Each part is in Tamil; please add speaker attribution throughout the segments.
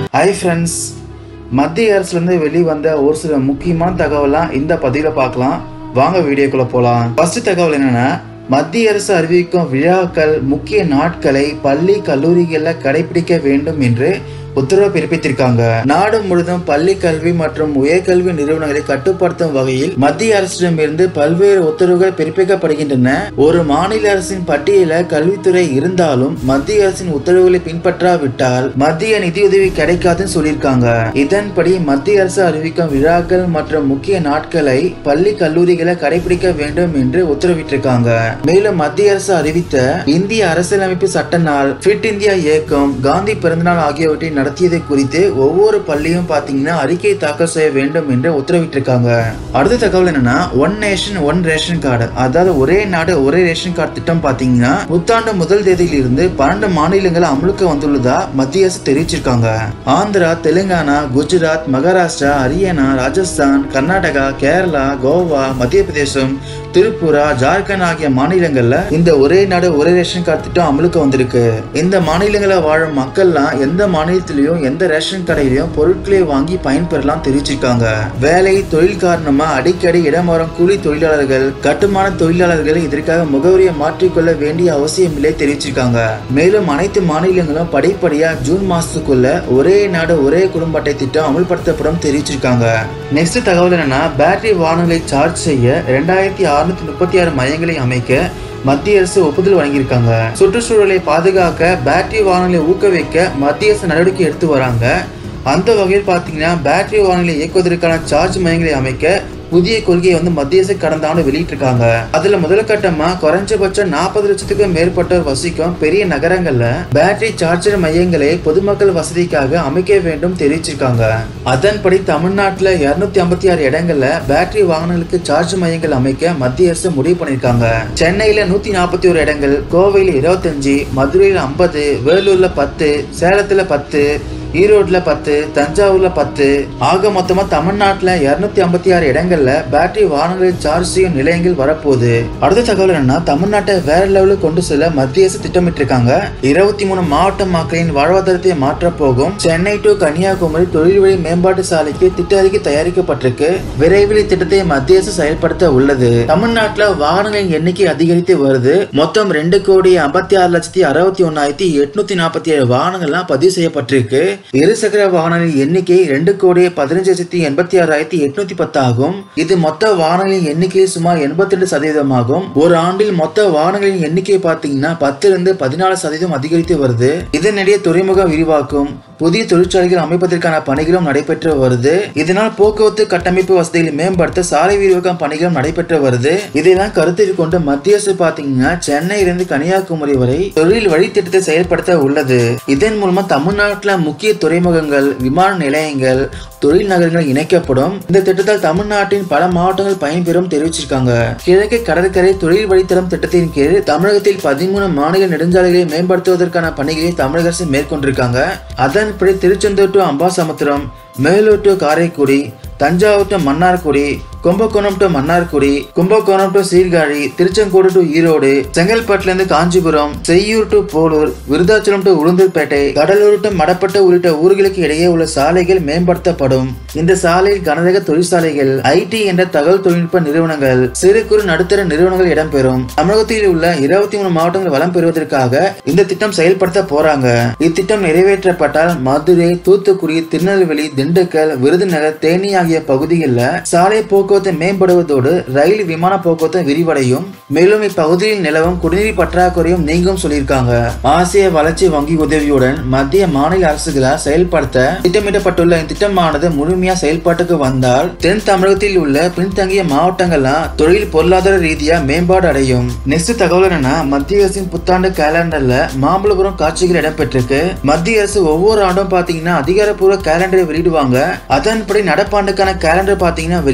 Speaker 1: ஹாய் ஃப்ரெண்ட்ஸ் மத்திய அரசுலேருந்து வெளிவந்த ஒரு சில முக்கியமான தகவலாம் இந்த பதிவில் பார்க்கலாம் வாங்க வீடியோக்குள்ள போகலாம் ஃபர்ஸ்ட் தகவல் என்னன்னா மத்திய அரசு அறிவிக்கும் விழாக்கள் முக்கிய நாட்களை பள்ளி கல்லூரிகளில் கடைபிடிக்க வேண்டும் என்று உத்தரவு பிறப்பித்திருக்காங்க நாடு முழுவதும் பள்ளி கல்வி மற்றும் உயர்கல்வி நிறுவனங்களை கட்டுப்படுத்தும் வகையில் மத்திய அரசிடமிருந்து பல்வேறு உத்தரவுகள் பிறப்பிக்கப்படுகின்றன ஒரு மாநில அரசின் பட்டியல கல்வித்துறை இருந்தாலும் மத்திய அரசின் உத்தரவுகளை பின்பற்றாவிட்டால் மத்திய நிதியுதவி கிடைக்காதுன்னு சொல்லியிருக்காங்க இதன்படி மத்திய அரசு அறிவிக்கும் விழாக்கள் மற்றும் முக்கிய நாட்களை பள்ளி கல்லூரிகளை கடைபிடிக்க வேண்டும் என்று உத்தரவிட்டிருக்காங்க மேலும் மத்திய அரசு அறிவித்த இந்திய அரசியலமைப்பு சட்ட நாள் ஃபிட் இந்தியா இயக்கம் காந்தி பிறந்தநாள் ஆகியவற்றை நடத்தியது குறித்து ஒவ்வொரு பள்ளியும் பாத்தீங்கன்னா அறிக்கை தாக்கல் செய்ய வேண்டும் என்று உத்தரவிட்டிருக்காங்க அடுத்த தகவல் என்னன்னா one nation one ration card அதாவது ஒரே நாடு ஒரே ரேஷன் கார்டு திட்டம் பாத்தீங்கன்னா புத்தாண்டு முதல் தேதியிலிருந்து பன்னெண்டு மாநிலங்கள் அமலுக்கு வந்துள்ளதா மத்திய அரசு தெரிவிச்சிருக்காங்க ஆந்திரா தெலுங்கானா குஜராத் மகாராஷ்டிரா ஹரியானா ராஜஸ்தான் கர்நாடகா கேரளா கோவா மத்திய பிரதேசம் திரிபுரா ஜார்க்கண்ட் ஆகிய மாநிலங்கள்ல இந்த ஒரே நாடு ஒரே ரேஷன் கார்டு திட்டம் அமலுக்கு வந்திருக்கு இந்த மாநிலங்களில் வாழும் மக்கள்லாம் எந்த மாநிலத்திலயும் எந்த ரேஷன் கடையிலயும் பொருட்களை வாங்கி பயன்பெறலாம் தெரிவிச்சிருக்காங்க வேலை தொழில் காரணமா அடிக்கடி இடமாறும் கூலி தொழிலாளர்கள் கட்டுமான தொழிலாளர்கள் இதற்காக முகவரியை மாற்றிக்கொள்ள வேண்டிய அவசியம் இல்லை தெரிவிச்சிருக்காங்க மேலும் அனைத்து மாநிலங்களும் படிப்படியா ஜூன் மாசத்துக்குள்ள ஒரே நாடு ஒரே குடும்ப அட்டை திட்டம் அமல்படுத்தப்படும் தெரிவிச்சிருக்காங்க நெக்ஸ்ட் தகவல் என்னன்னா பேட்டரி வாகனங்களை சார்ஜ் செய்ய ரெண்டாயிரத்தி அறுநூத்தி முப்பத்தி ஆறு மையங்களை அமைக்க மத்திய அரசு ஒப்புதல் வழங்கியிருக்காங்க சுற்றுச்சூழலை பாதுகாக்க பேட்டரி வாகனங்களை ஊக்குவிக்க மத்திய அரசு நடவடிக்கை எடுத்து வராங்க அந்த வகையில் பார்த்தீங்கன்னா பேட்டரி வாகனங்களை இயக்குவதற்கான சார்ஜ் மையங்களை அமைக்க புதிய கொள்கையை வந்து மத்திய அரசு கடந்த ஆண்டு வெளியிட்டிருக்காங்க அதுல முதல் கட்டமா குறைஞ்சபட்சம் நாற்பது லட்சத்துக்கும் மேற்பட்டோர் வசிக்கும் பெரிய நகரங்கள்ல பேட்டரி சார்ஜர் மையங்களை பொதுமக்கள் வசதிக்காக அமைக்க வேண்டும் தெரிவிச்சிருக்காங்க அதன்படி தமிழ்நாட்டுல இருநூத்தி ஐம்பத்தி ஆறு இடங்கள்ல பேட்டரி வாகனங்களுக்கு சார்ஜ் மையங்கள் அமைக்க மத்திய அரசு முடிவு பண்ணிருக்காங்க சென்னையில நூத்தி நாற்பத்தி ஒரு இடங்கள் கோவையில் இருபத்தஞ்சு மதுரையில் ஐம்பது வேலூர்ல பத்து சேலத்துல பத்து ஈரோட்ல பத்து தஞ்சாவூர்ல பத்து ஆக மொத்தமா தமிழ்நாட்டுல இருநூத்தி ஐம்பத்தி ஆறு இடங்கள்ல பேட்டரி வாகனங்களை சார்ஜ் செய்யும் நிலையங்கள் வரப்போகுது அடுத்த தகவல் என்னன்னா தமிழ்நாட்டை வேற லெவலுக்கு கொண்டு செல்ல மத்திய அரசு திட்டமிட்டு இருக்காங்க இருபத்தி மூணு மாவட்ட மக்களின் வாழ்வாதாரத்தை மாற்ற போகும் சென்னை டு கன்னியாகுமரி தொழில் வழி மேம்பாட்டு சாலைக்கு திட்ட அறிக்கை தயாரிக்கப்பட்டிருக்கு விரைவில் இத்திட்டத்தை மத்திய அரசு செயல்படுத்த உள்ளது தமிழ்நாட்டுல வாகனங்களின் எண்ணிக்கை அதிகரித்து வருது மொத்தம் ரெண்டு கோடி ஐம்பத்தி ஆறு லட்சத்தி அறுபத்தி ஒன்னாயிரத்தி எட்நூத்தி நாற்பத்தி ஏழு வாகனங்கள்லாம் பதிவு செய்யப்பட்டிருக்கு இருசக்கர வாகனங்களின் எண்ணிக்கை ரெண்டு கோடி பதினஞ்சு லட்சத்தி எண்பத்தி ஆறாயிரத்தி எட்நூத்தி பத்து ஆகும் இது மொத்த வாகனங்களின் எண்ணிக்கை சுமார் எண்பத்தி ரெண்டு சதவீதமாகும் ஒரு ஆண்டில் மொத்த வாகனங்களின் எண்ணிக்கை பார்த்தீங்கன்னா பத்துல இருந்து பதினாலு சதவீதம் அதிகரித்து வருது இதனிடையே துறைமுக விரிவாக்கும் புதிய தொழிற்சாலைகள் அமைப்பதற்கான பணிகளும் நடைபெற்று வருது இதனால் போக்குவரத்து கட்டமைப்பு வசதிகளை மேம்படுத்த சாலை விரிவாக்கம் பணிகளும் நடைபெற்று வருது இதையெல்லாம் கருத்தில் கொண்டு மத்திய அரசு பாத்தீங்கன்னா சென்னையிலிருந்து கன்னியாகுமரி வரை தொழில் வழித்திட்டத்தை செயல்படுத்த உள்ளது இதன் மூலமா தமிழ்நாட்டுல முக்கிய துறைமுகங்கள் விமான நிலையங்கள் தொழில் நகரங்கள் இணைக்கப்படும் இந்த திட்டத்தால் தமிழ்நாட்டின் பல மாவட்டங்கள் பயன்பெறும் தெரிவிச்சிருக்காங்க கிழக்கு கடற்கரை தொழில் வழித்தடம் திட்டத்தின் கீழ் தமிழகத்தில் பதிமூணு மாநில நெடுஞ்சாலைகளை மேம்படுத்துவதற்கான பணிகளை தமிழக அரசு மேற்கொண்டிருக்காங்க அதன்படி Tiruchendur to Ambasamudram Melur to Karaikudi Thanjavur to Mannargudi Kumbakonam to Mannargudi Kumbakonam to Sirkazhi Tiruchengode to Erode செங்கல்பட்டுல இருந்து Kanchipuram Cheyyur to Polur Vriddhachalam to Ulundurpet Cuddalore to Madapattu உள்ளிட்ட ஊர்களுக்கு இடையே உள்ள சாலைகள் மேம்படுத்தப்படும் இந்த சாலையில் கனரக தொழிற்சாலைகள் ஐடி என்ற தகவல் தொழில்நுட்ப நிறுவனங்கள் சிறு குறு நடுத்தர நிறுவனங்கள் இடம்பெறும் தமிழகத்தில் உள்ள இருபத்தி மூணு மாவட்டங்கள் வளம் பெறுவதற்காக இந்த திட்டம் செயல்படுத்த போறாங்க இத்திட்டம் நிறைவேற்றப்பட்டால் மதுரை தூத்துக்குடி திருநெல்வேலி திண்டுக்கல் விருதுநகர் தேனி ஆகிய பகுதிகளில் சாலை போக்குவரத்து மேம்படுவதோடு ரயில் விமான போக்குவரத்து விரிவடையும் மேலும் இப்பகுதியில் நிலவும் குடிநீர் பற்றாக்குறையும் நீங்கும் சொல்லியிருக்காங்க ஆசிய வளர்ச்சி வங்கி உதவியுடன் மத்திய மாநில அரசுகளால் செயல்படுத்த திட்டமிடப்பட்டுள்ள இந்த திட்டமானது முழுமையா செயல்பாட்டுக்கு வந்தால் தென் தமிழகத்தில் உள்ள பின்தங்கிய மாவட்டங்கள்லாம் தொழில் பொருளாதார ரீதியா மேம்பாடு அடையும் நெக்ஸ்ட் தகவல் என்னன்னா மத்திய அரசின் புத்தாண்டு கேலண்டர்ல மாமல்லபுரம் காட்சிகள் இடம்பெற்றிருக்கு மத்திய அரசு ஒவ்வொரு ஆண்டும் பாத்தீங்கன்னா அதிகாரப்பூர்வ கேலண்டரை வெளியிடுவாங்க அதன்படி நடப்பாண்டுக்கான கேலண்டர் பாத்தீங்கன்னா வெளியிட்டிருக்காங்க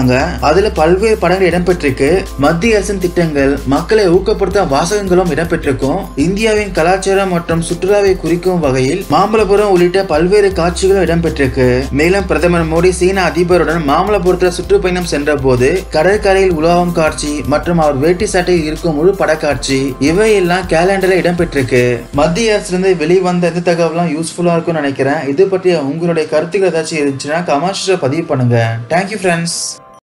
Speaker 1: கொடுத்திருக்காங்க அதுல பல்வேறு படங்கள் இடம்பெற்றிருக்கு மத்திய அரசின் திட்டங்கள் மக்களை ஊக்கப்படுத்த வாசகங்களும் இடம்பெற்றிருக்கும் இந்தியாவின் கலாச்சாரம் மற்றும் சுற்றுலாவை குறிக்கும் வகையில் மாமல்லபுரம் உள்ளிட்ட பல்வேறு காட்சிகளும் இடம்பெற்றிருக்கு மேலும் பிரதமர் மோடி சீன அதிபருடன் மாமல்லபுரத்தில் சுற்றுப்பயணம் சென்ற போது கடற்கரையில் உலாவும் காட்சி மற்றும் அவர் வேட்டி சட்டையில் இருக்கும் முழு படக்காட்சி இவையெல்லாம் கேலண்டர்ல இடம்பெற்றிருக்கு மத்திய அரசிலிருந்து வெளிவந்த இந்த தகவலாம் யூஸ்ஃபுல்லா இருக்கும்னு நினைக்கிறேன் இது பற்றிய உங்களுடைய கருத்துக்கள் ஏதாச்சும் இருந்துச்சுன்னா கமெண்ட்ஸ்ல பதிவு பண்ணுங்க தேங்க்யூ ஃப்ரெண்ட்ஸ்